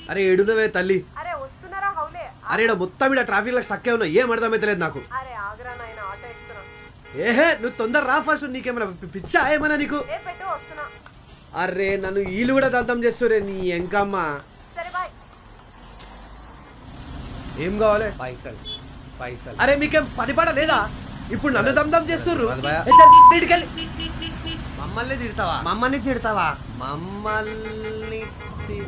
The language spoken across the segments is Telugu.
అరే ఏడునవే తల్లి అరే వస్తున్నారా హౌలే అరే ఈడ మొత్తం ఈడ ట్రాఫిక్ లో స్టక్ ఉన్నా ఏం అర్థమైతలేదు నాకు అరే ఆగ్రా నాయన ఆటో ఎక్కుతున్నా ఏహే నువ్వు తొందర రా ఫస్ట్ నీకేమైనా పి- పిచ్చా ఏమన్నా నీకు ఏ పెట్టు వస్తున్నా అరే నన్ను వీళ్ళు కూడా దంతం చేస్తురే నీ ఎంకమ్మ సరే బాయ్ ఏం కావాలి పైసలు పైసలు అరే మీకేం పని పడ లేదా ఇప్పుడు నన్ను దమ్దం చేస్తుర్రు అది భయ. ఏ చల్, నీటికెళ్ళి. మమ్మల్ని తిడతావా మమ్మల్ని తిడతావా మమ్మల్ని తి-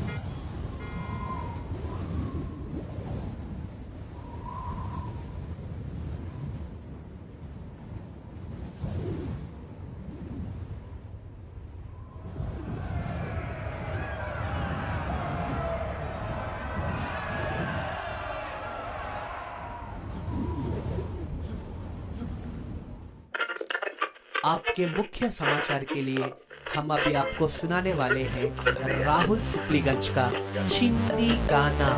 आपके मुख्य समाचार के लिए हम अभी आपको सुनाने वाले हैं राहुल सिप्लीगंज का चिंदी गाना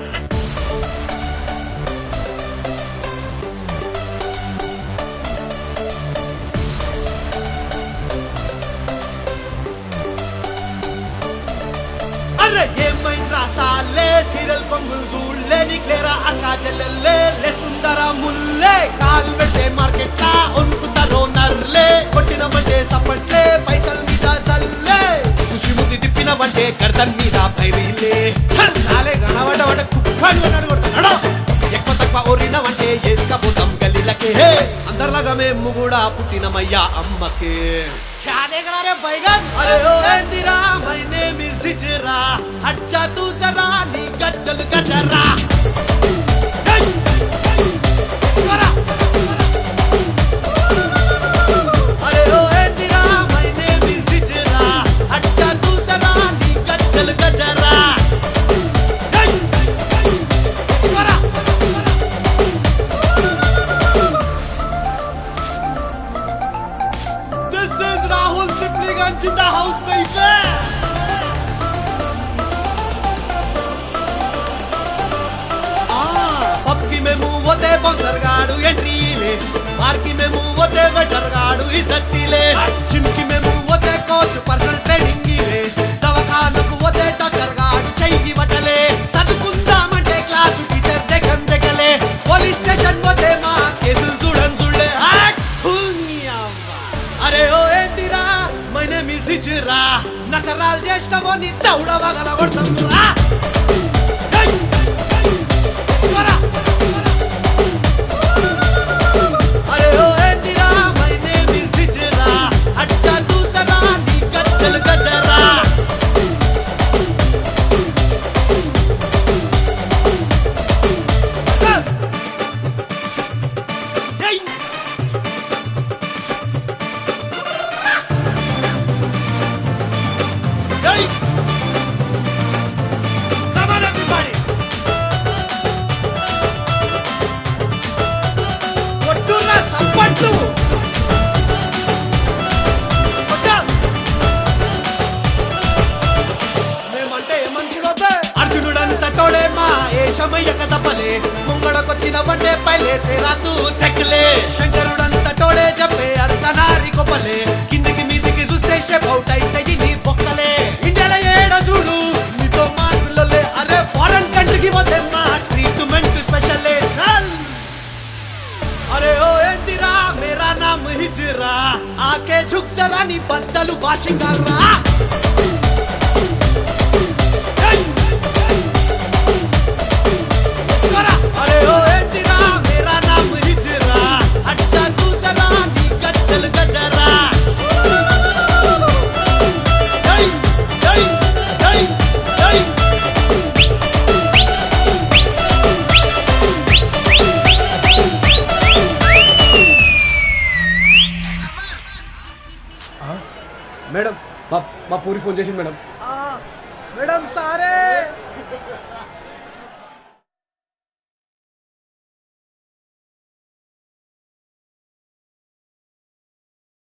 అరే ఏమైందా సాలే సీరియల్ కొంగులు చూడలే నీకులేరా అక్క చెల్లెల్లే లేస్తుందరా ముల్లే కాల్ పెట్టే మార్కెట్ లా ఒనుకుతారో నర్లే కొట్టినమంటే సప్పట్లే పైసల మీద జల్లే సుషిముతి తిప్పినవంటే గర్దన్ మీద పైరీలే చల్ చాలే కనబడవంటే కుక్కని ఉన్నాడు కొడుతున్నాడు ఎక్కువ తక్కువ ఓరినవంటే ఏసుకపోతాం గల్లీలకే అందరిలాగా మేము కూడా పుట్టినమయ్యా అమ్మకే क्या देख रहा रे बैगन अरे ओ इंदिरा माय नेम इज हिजरा अच्छा तू जरा नी गज्जल गजरा हे! जरा! अरे ओ इंदिरा माय नेम इज हिजरा अच्छा तू जरा नी गज्जल गजरा हे! जरा! This is Rahul Sipliganj in the house, baby! పబ్కి మేము పోతే బౌన్సర్ గాడు ఎంట్రీలే మార్కి మేము పోతే వెటర్ గాడు ఇసట్టిలే జిమ్కి మేము పోతే కోచ్ పర్సనల్ ట్రైనింగ్ ఇలే దవాఖానకు పోతే డాక్టర్ గాడు చెయ్యి వటలే చదువుకుందామంటే క్లాసు టీచర్ దగ్గర దగ్గలే పోలీస్ స్టేషన్ పోతే మా కేసులు చూడని చూడలే హట్! ఫుల్ని అవ్వ. అరే ఓ ఏంటిరా మై నేమ్ ఇస్ హిజ్రా నకరాలు చేసినావో నీ దౌడ వగల కొడతాం రా హై! స్వరా! అరే ఓ ఏంటిరా మై నేమ్ ఇస్ హిజ్రా అచ్చా దూసరా నీ గజ్జలు గజరా Hey! Hey! Come on, everybody! కొట్టురా సప్పట్లు కొట్టా! మేమంటే ఏమనుకున్నావే? అర్జునుడంత టోడే మా ఏషమయ్య కదపలే ముంగడకొచ్చిన వంటే పైలే తేరాతు తెక్కలే శంకరుడంత టోడే చెప్పే అంత నారి కొప్పలే కిందికి మీదికి చూస్తే షేప్ అవుట్ అయితే నీ బొక్కలే ఇండియాలో ఏడ చూడు నీతో మార్పులే అరే ఫారెన్ కంట్రీకి పోతే మా ట్రీట్మెంట్ స్పెషల్ చల్ अरे ओ इंदिरा मेरा नाम हिजरा आके झुक जरा नी बदलू बाशिंगारा अरे ओ इंदिरा मेरा नाम हिजरा अच्छा तू जरा नी गज्जल गजरा जय जय जय जय మేడం మా మా పూరి ఫోన్ చేసింది మేడం మేడం సారే